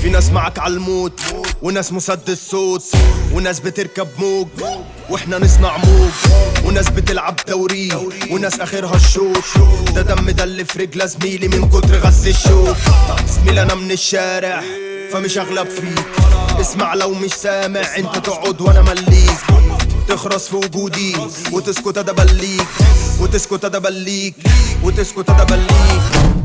في ناس معك عالموت وناس مسدس صوت وناس بتركب موج واحنا نصنع موج وناس بتلعب دوري وناس اخرها الشوط ده دم ده اللي في رجل زميلي من كتر غز الشوط زميلي انا من الشارع فمش اغلب فيك اسمع لو مش سامع انت تقعد وانا مليك تخرس في وجودي وتسكت ادبليك وتسكت ادبليك وتسكت ادبليك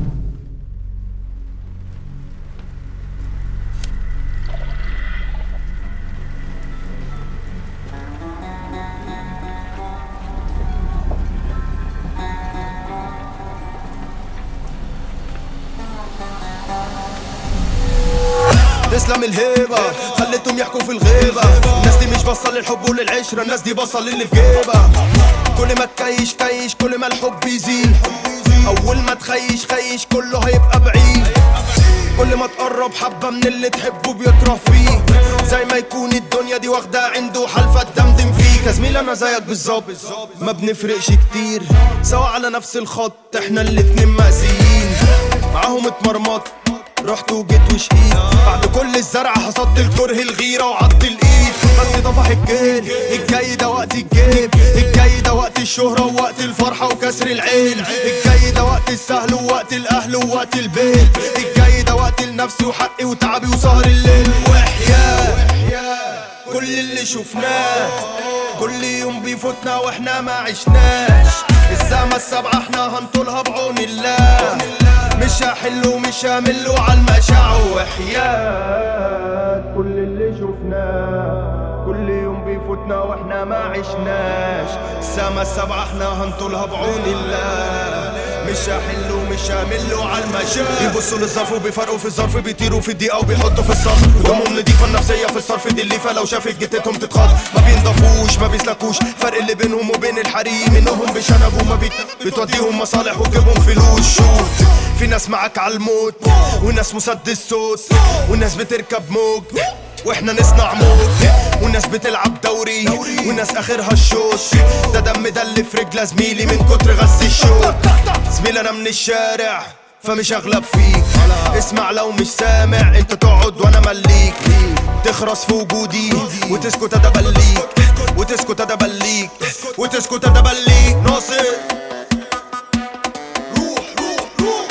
تسلم الهيبة خليتهم يحكوا في الغيبة الناس دي مش بصل للحب وللعشرة الناس دي بصل للي في جيبها كل ما تكيش كيش كل ما الحب يزيد أول ما تخيش خيش كله هيبقى بعيد كل ما تقرب حبة من اللي تحبه بيكره فيه زي ما يكون الدنيا دي واخدة عنده حلفة تدمدم فيك يا زميلي أنا زيك بالظبط ما بنفرقش كتير سوا على نفس الخط احنا الاتنين مأسيين معاهم اتمرمط رحت وجيت وشقيت بعد كل الزرع حصدت الكره الغيرة وعض الايد بس طفح الجيل الجاي ده وقت الجيب الجاي ده وقت الشهرة ووقت الفرحة وكسر العين الجاي ده وقت السهل ووقت الاهل ووقت البيت الجاي ده وقت النفس وحقي وتعبي وسهر الليل واحياء كل اللي شفناه كل يوم بيفوتنا واحنا ما عشناش السما السبعة احنا هنطولها بعون الله مش هحل ومش همل على المشاع وحياة كل اللي شفناه كل يوم بيفوتنا واحنا ما عشناش السما السبعة احنا هنطولها بعون الله مش هحل ومش همل على المشاع بيبصوا للظرف وبيفرقوا في الظرف بيطيروا في الدقيقة وبيحطوا في الصرف هدومهم نضيفة النفسية في الصرف دي الليفة لو شافت جتتهم تتخض ما بينضفوش ما بيسلكوش فرق اللي بينهم وبين الحريم انهم بيشنبوا ما بيت... بتوديهم مصالح وتجيبهم فلوس شوف في ناس معاك عالموت وناس مسدس صوت وناس بتركب موج واحنا نصنع موت وناس بتلعب دوري وناس اخرها الشوط ده دم ده اللي في رجل زميلي من كتر غز الشوط زميلي انا من الشارع فمش اغلب فيك اسمع لو مش سامع انت تقعد وانا مليك تخرس في وجودي وتسكت ادبليك وتسكت ادبليك وتسكت ادبليك ناصر روح روح روح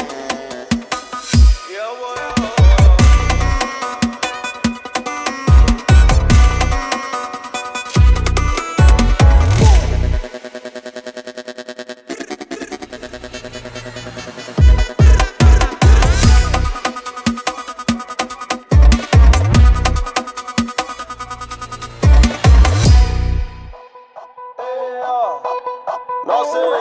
ناصر